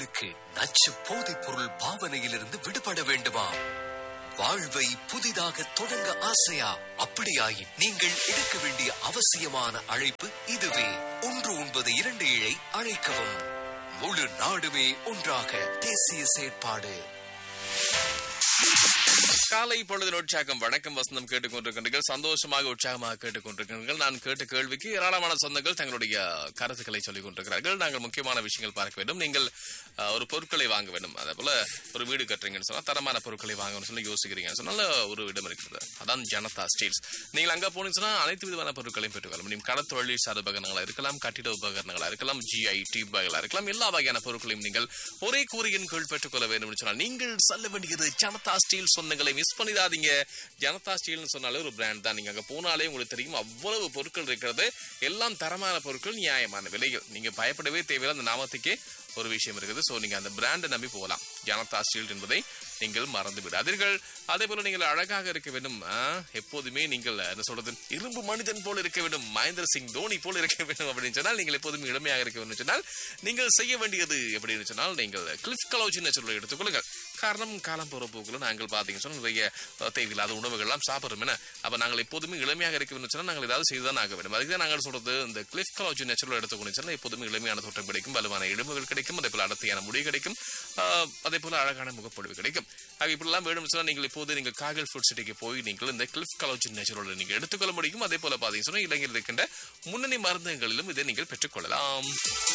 உங்களுக்கு நச்சு போதைப் பொருள் பாவனையிலிருந்து விடுபட வேண்டுமா வாழ்வை புதிதாக தொடங்க ஆசையா அப்படியாயின் நீங்கள் எடுக்க வேண்டிய அவசியமான அழைப்பு இதுவே ஒன்று ஒன்பது இரண்டு ஏழை அழைக்கவும் முழு நாடுமே ஒன்றாக தேசிய செயற்பாடு காலை பொழுது உற்சாகம் வணக்கம் வசந்தம் கேட்டுக்கொண்டிருக்கின்றீர்கள் சந்தோஷமாக உற்சாகமாக கேட்டுக்கொண்டிருக்கிறீர்கள் நான் கேட்ட கேள்விக்கு ஏராளமான சொந்தங்கள் தங்களுடைய கருத்துக்களை சொல்லிக் கொண்டிருக்கிறார்கள் நாங்கள் முக்கியமான விஷயங்கள் பார்க்க வேண்டும் நீங்கள் அஹ், ஒரு பொருட்களை வாங்க வேண்டும் அதே போல ஒரு வீடு கட்டுறீங்கன்னு சொன்னா தரமான பொருட்களை வாங்கணும்னு சொல்லி யோசிக்கிறீங்கன்னு சொன்னா நல்ல ஒரு இடம் இருக்கிறது அதான் ஜனதா ஸ்டீல்ஸ் நீங்கள் அங்க போனீங்கன்னு சொன்னா அனைத்து விதமான பொருட்களையும் பெற்றுக்கொள்ள முடியும் கடத்தொழில் சார் உபகரணங்களா இருக்கலாம் கட்டிட உபகரணங்களா இருக்கலாம் ஜிஐ டியூப்களா இருக்கலாம் எல்லா வகையான பொருட்களையும் நீங்கள் ஒரே கூறியின் கீழ் பெற்றுக்கொள்ள வேண்டும் என்று சொன்னால் நீங்கள் சொல்ல வேண்டியது ஜனதா ஸ்டீல் சொந்தங்களை மிஸ் பண்ணிடாதீங்க ஜனதா ஸ்டீல்னு சொன்னாலே ஒரு பிராண்ட் தான் நீங்க அங்க போனாலே உங்களுக்கு தெரியும் அவ்வளவு பொருட்கள் இருக்கிறது எல்லாம் தரமான பொருட்கள் நியாயமான விலைகள் நீங்க பயப்படவே தேவையில்லை அந்த நாமத்துக்கே ஒரு விஷயம் இருக்குது ஸோ நீங்க அந்த பிராண்டை நம்பி போகலாம் ஜனதா ஸ்டீல் என்பதை நீங்கள் மறந்து விடாதீர்கள் அதே போல நீங்கள் அழகாக இருக்க வேண்டும் ஆ, எப்போதுமே நீங்கள் என்ன சொல்றது இரும்பு மனிதன் போல இருக்க வேண்டும் மகேந்திர சிங் தோனி போல இருக்க வேண்டும் அப்படின்னு சொன்னால் நீங்கள் எப்போதுமே இளமையாக இருக்க வேண்டும் சொன்னால் நீங்கள் செய்ய வேண்டியது எப்படின்னு சொன்னால் நீங்கள் கிளிஃப் கலோஜின் சொல்ல எடுத்துக்கொள்ளுங்கள் காரணம் காலம் போற போக்குல நாங்கள் பார்த்தீங்கன்னு சொன்னால் நிறைய அஹ், தேவையில்லாத உணவுகள்லாம் சாப்பிடுறோம் என்ன அப்ப நாங்கள் எப்போதுமே இளமையாக இருக்க வேண்டும் சொன்னால் நாங்கள் ஏதாவது செய்துதான் ஆக வேண்டும் அதுக்கு தான் நாங்கள் சொல்றது இந்த கிளிஃப் கலோஜின் நேச்சுரல் எடுத்துக்கொண்டு சொன்னால் எப்போதுமே இளமையான தோட்டம் கிடைக்கும் வலுவான எலும்புகள் கிடைக்கும் அதே போல அடர்த்தியான முடி கிடைக்கும் ஆஹ், அதே போல அழகான முகப்பொழிவு கிடைக்கும் ஆக இப்படிலாம் வேணும் சொன்னால் நீங்கள் இப்போது நீங்கள் காகல் ஃபுட் சிட்டிக்கு போய் நீங்கள் இந்த கிளிஃப் கலோஜின் நேச்சுரல் நீங்கள் எடுத்துக்கொள்ள முடியும் அதே போல பார்த்தீங்கன்னு சொன்னால் இலங்கையில் இருக்கின்ற முன்னணி மருந்துகளிலும் இதை நீங்கள் பெற்றுக்கொள்ளலாம்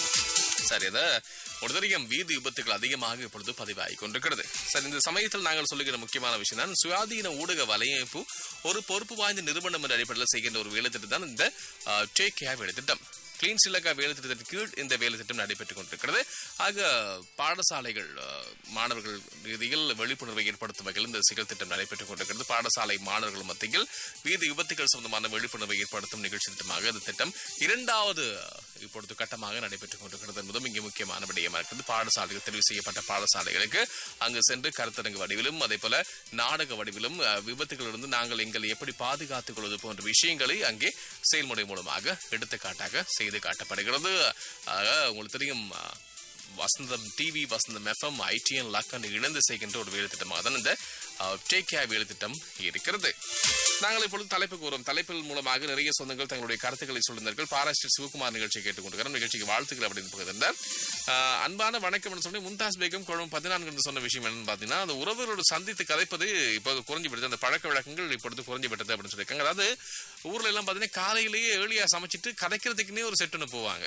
சரி அத உடனடியம் வீதி விபத்துகள் அதிகமாக இப்பொழுது பதிவாகி கொண்டிருக்கிறது சரி இந்த சமயத்தில் நாங்கள் சொல்லுகிற முக்கியமான விஷயம் தான் சுயாதீன ஊடக வலையமைப்பு ஒரு பொறுப்பு வாய்ந்த நிறுவனம் என்ற அடிப்படையில் செய்கின்ற ஒரு வேலை திட்டம் தான் இந்த டேக் கேர் வேலை திட்டம் கிளீன் ஸ்ரீலங்கா வேலை திட்டத்தின் கீழ் இந்த வேலை திட்டம் நடைபெற்றுக் கொண்டிருக்கிறது ஆக பாடசாலைகள் அஹ், மாணவர்கள் ரீதியில் விழிப்புணர்வை ஏற்படுத்தும் வகையில் இந்த செயல் திட்டம் நடைபெற்றுக் கொண்டிருக்கிறது பாடசாலை மாணவர்கள் மத்தியில் வீதி விபத்துகள் சம்பந்தமான விழிப்புணர்வை ஏற்படுத்தும் நிகழ்ச்சி திட்டமாக இந்த திட்டம் இரண்டாவது இப்பொழுது கட்டமாக நடைபெற்றுக் கொண்டிருக்கிறது என்பதும் இங்கே முக்கியமான விடயமா இருக்கிறது பாடசாலைகள் தெரிவு செய்யப்பட்ட பாடசாலைகளுக்கு அங்கு சென்று கருத்தரங்கு வடிவிலும் அதே போல நாடக வடிவிலும் அஹ், விபத்துகளிலிருந்து நாங்கள் எங்களை எப்படி பாதுகாத்துக் கொள்வது போன்ற விஷயங்களை அங்கே செயல்முறை மூலமாக எடுத்துக்காட்டாக செய்து காட்டப்படுகிறது ஆக உங்களுக்கு தெரியும் அஹ், Vasantham TV Vasantham FM ITN லக்கன் இணைந்து செய்கின்ற ஒரு வேலை திட்டமாக தான் இந்த டேக் கேர் வேலை திட்டம் இருக்கிறது நாங்கள் இப்பொழுது தலைப்பு கூறும் தலைப்பில் மூலமாக நிறைய சொந்தங்கள் தங்களுடைய கருத்துக்களை சொல்லியிருந்தார்கள் பாராஸ்டர் சிவகுமார் நிகழ்ச்சி கேட்டுக்கொண்டிருக்கிறோம் நிகழ்ச்சிக்கு வாழ்த்துக்கள் அப்படின்னு பகிர்ந்தார் ஆஹ், அன்பான வணக்கம் என்று சொல்லி மும்தாஸ் பேகம் குழம்பு பதினான்கு என்று சொன்ன விஷயம் என்னன்னு பார்த்தீங்கன்னா அந்த உறவுகளோடு சந்தித்து கதைப்பது இப்போது குறைஞ்சு விட்டது அந்த பழக்க வழக்கங்கள் இப்பொழுது குறைஞ்சு விட்டது அப்படின்னு சொல்லியிருக்காங்க அதாவது ஊர்ல எல்லாம் பார்த்தீங்கன்னா காலையிலேயே ஏர்லியா சமைச்சிட்டு கதைக்கிறதுக்குன்னே ஒரு செட்டுன்னு போவாங்க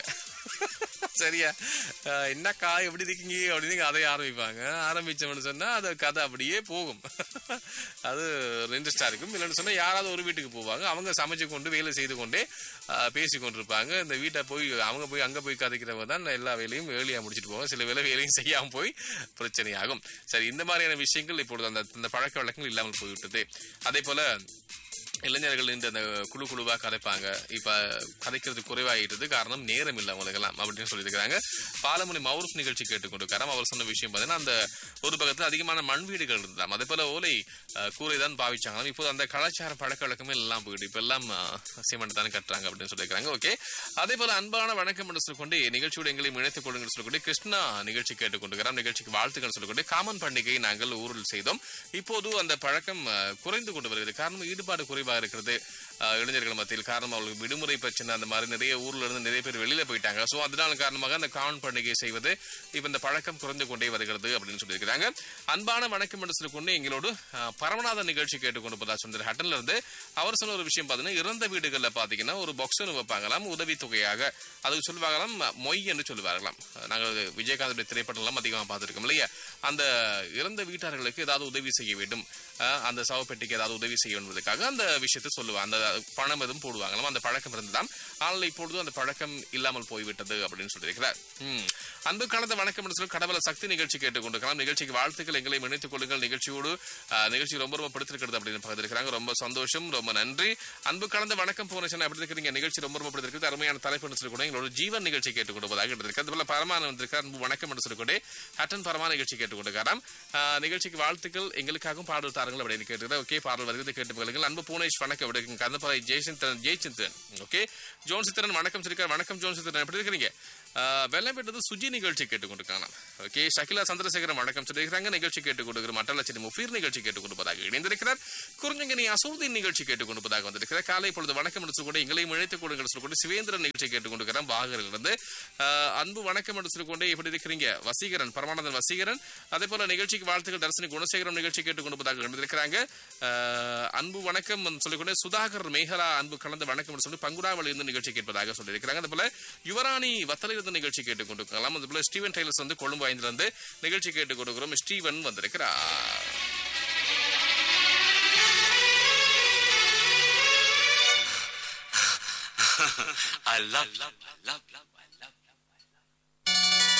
சரியா அஹ் என்ன காய் எப்படி இருக்கீங்க அப்படின்னு கதையை ஆரம்பிப்பாங்க ஆரம்பிச்சோம்னு சொன்னா அது கதை அப்படியே போகும் அது இன்ட்ரெஸ்டா இருக்கும் இல்லைன்னு சொன்னா யாராவது ஒரு வீட்டுக்கு போவாங்க அவங்க சமைச்சு கொண்டு வேலை செய்து கொண்டே அஹ், பேசி கொண்டிருப்பாங்க இந்த வீட்டை போய் அவங்க போய் அங்க போய் கதைக்கிறவங்க தான் எல்லா வேலையும் வேலையா முடிச்சிட்டு போவாங்க சில வேலை வேலையும் செய்யாம போய் பிரச்சனையாகும் சரி இந்த மாதிரியான விஷயங்கள் இப்பொழுது அந்த அந்த பழக்க வழக்கங்கள் இல்லாமல் போய்விட்டது அதே போல இளைஞர்கள் இந்த அந்த குழு குழுவா கதைப்பாங்க இப்ப கதைக்கிறது குறைவாயிட்டது காரணம் நேரம் இல்லை அவங்களுக்கெல்லாம் அப்படின்னு சொல்லியிருக்கிறாங்க பாலமணி மவுரூப் நிகழ்ச்சி கேட்டுக்கொண்டிருக்காராம் அவர் சொன்ன விஷயம் பார்த்தீங்கன்னா அந்த ஒரு பக்கத்துல அதிகமான மண் வீடுகள் இருந்தாம் அதே போல ஓலை அஹ், கூரை தான் பாவிச்சாங்களாம் இப்போது அந்த கலாச்சார பழக்க வழக்கமே எல்லாம் போயிட்டு இப்ப எல்லாம் அஹ், சிமெண்ட் தானே கட்டுறாங்க அப்படின்னு சொல்லியிருக்காங்க ஓகே அதே போல அன்பான வணக்கம் என்று சொல்லிக்கொண்டு நிகழ்ச்சியோட எங்களை இணைத்துக் கொள்ளுங்கள் சொல்லிக்கொண்டு கிருஷ்ணா நிகழ்ச்சி கேட்டுக்கொண்டிருக்கிறோம் நிகழ்ச்சிக்கு வாழ்த்துக்கள் சொல்லிக்கொண்டு காமன் பண்டிகை நாங்கள் ஊரில் செய்தோம் இப்போது அந்த பழக்கம் அஹ், குறைந்து கொண்டு வருகிறது காரணம் ஈடுபாடு குறைவாக இருக்கிறது அஹ், இளைஞர்கள் மத்தியில் காரணம் அவர்களுக்கு விடுமுறை பிரச்சனை அந்த மாதிரி நிறைய ஊர்ல இருந்து நிறைய பேர் வெளியில போயிட்டாங்க சோ அதனால காரணமாக அந்த காமன் பண்டிகை செய்வது இப்ப இந்த பழக்கம் குறைந்து கொண்டே வருகிறது அப்படின்னு சொல்லியிருக்கிறாங்க அன்பான வணக்கம் என்று சொல்லிக்கொண்டு எங்களோடு அஹ், பரமநாதன் நிகழ்ச்சி கேட்டுக்கொண்டு போதா சொன்னார் ஹட்டன்ல இருந்து அவர் சொன்ன ஒரு விஷயம் பார்த்தீங்கன்னா இறந்த வீடுகள்ல பாத்தீங்கன்னா ஒரு பாக்ஸ் ஒன்று வைப்பாங்களாம் உதவித்தொகையாக அதுக்கு சொல்லுவாங்களாம் மொய் என்று சொல்லுவார்களாம் நாங்கள் விஜயகாந்துடைய திரைப்படம்லாம் அதிகமாக பார்த்துருக்கோம் இல்லையா அந்த இறந்த வீட்டார்களுக்கு ஏதாவது உதவி செய்ய வேண்டும் அஹ், அந்த சவப்பெட்டிக்கு ஏதாவது உதவி செய்ய என்பதற்காக அந்த விஷயத்தை சொல்லுவாங்க அந்த பணம் எதுவும் போடுவாங்களாம் அந்த பழக்கம் இருந்ததாம் ஆனால் இப்பொழுது அந்த பழக்கம் இல்லாமல் போய்விட்டது அப்படின்னு சொல்லியிருக்கிறார் ம். அன்பு கலந்த வணக்கம் என்று சொல்லி கடவுள சக்தி நிகழ்ச்சி கேட்டுக்கொண்டிருக்கலாம் நிகழ்ச்சிக்கு வாழ்த்துக்கள் எங்களை இணைத்துக் கொள்ளுங்கள் நிகழ்ச்சியோடு அஹ், நிகழ்ச்சி ரொம்ப ரொம்ப பிடித்திருக்கிறது அப்படின்னு பகிர்ந்திருக்கிறாங்க ரொம்ப சந்தோஷம் ரொம்ப நன்றி அன்பு கலந்த வணக்கம் போனேன் எப்படி இருக்கிறீங்க நிகழ்ச்சி ரொம்ப ரொம்ப பிடித்திருக்கு அருமையான தலைப்பு சொல்லி கூட எங்களோட ஜீவன் நிகழ்ச்சி கேட்டுக்கொண்டிருப்பதாக எடுத்திருக்கு அது போல பரமான வந்திருக்கார் அன்பு வணக்கம் என்று சொல்லிக்கொண்டே ஹட்டன் பரமான நிகழ்ச்சி கேட்டுக்கொண்டிருக்காராம் அஹ், நிகழ்ச்சிக்கு வாழ்த்துக்கள் எங்களுக்காகவும் பாடல் தாருங்கள் அப்படின்னு கேட்டுக்கிறேன் ஓகே பாடல் வருகிறது கேட்டு பகிருங்கள் அன்பு பூனேஷ் வணக்கம் எப்படி இருக்கீங்க கந்தப்பறை ஜெயசிந்தன் ஜெயசிந்தன் ஓகே ஜோன் சித்திரன் வணக்கம் சொல்லிருக்கார் வணக்கம் ஜோன் சித்திரன் எப்படி இருக்கிறீங்க வெள்ளம்பேட்டது சுஜி நிகழ்ச்சி கேட்டுக்கொண்டிருக்காங்க ஓகே ஷகிலா சந்திரசேகரன் வணக்கம் சொல்லியிருக்கிறாங்க நிகழ்ச்சி கேட்டுக்கொண்டிருக்கிற மட்டலட்சணி முஃபீர் நிகழ்ச்சி கேட்டுக்கொண்டிருப்பதாக இணைந்திருக்கிறார் குறிஞ்சங்கனி அசூதீன் நிகழ்ச்சி கேட்டுக்கொண்டிருப்பதாக வந்திருக்கிறார் காலை பொழுது வணக்கம் என்று சொல்லி எங்களையும் இழைத்துக் கொடுங்கள் சொல்லி சிவேந்திரன் நிகழ்ச்சி கேட்டுக்கொண்டிருக்கிறேன் பாகரிலிருந்து ஆஹ், அன்பு வணக்கம் என்று சொல்லிக்கொண்டு எப்படி இருக்கிறீங்க வசீகரன் பரமானந்தன் வசீகரன் அதே போல நிகழ்ச்சிக்கு வாழ்த்துக்கள் தர்சினி குணசேகரம் நிகழ்ச்சி கேட்டுக்கொண்டிருப்பதாக இணைந்திருக்கிறாங்க ஆஹ், அன்பு வணக்கம் என்று சொல்லிக்கொண்டு சுதாகர் மேகலா அன்பு கலந்து வணக்கம் என்று சொல்லி பங்குடாவளி இருந்து நிகழ்ச்சி கேட்பதாக சொல்லியிருக்கிறாங்க அதே போல யுவராணி வத்தலிருந்து நிகழ்ச்சி கேட்டுக்கொண்டிருக்கலாம் அதே போல ஸ்டீவன் டெய்லர்ஸ் வந்து கொழும்பு ஐந்திலிருந்து நிகழ்ச்சி கேட்டுக்கொண்டிருக்கிறோம் ஸ்டீவன் வந்திருக்கிறார் I love, love, love, love.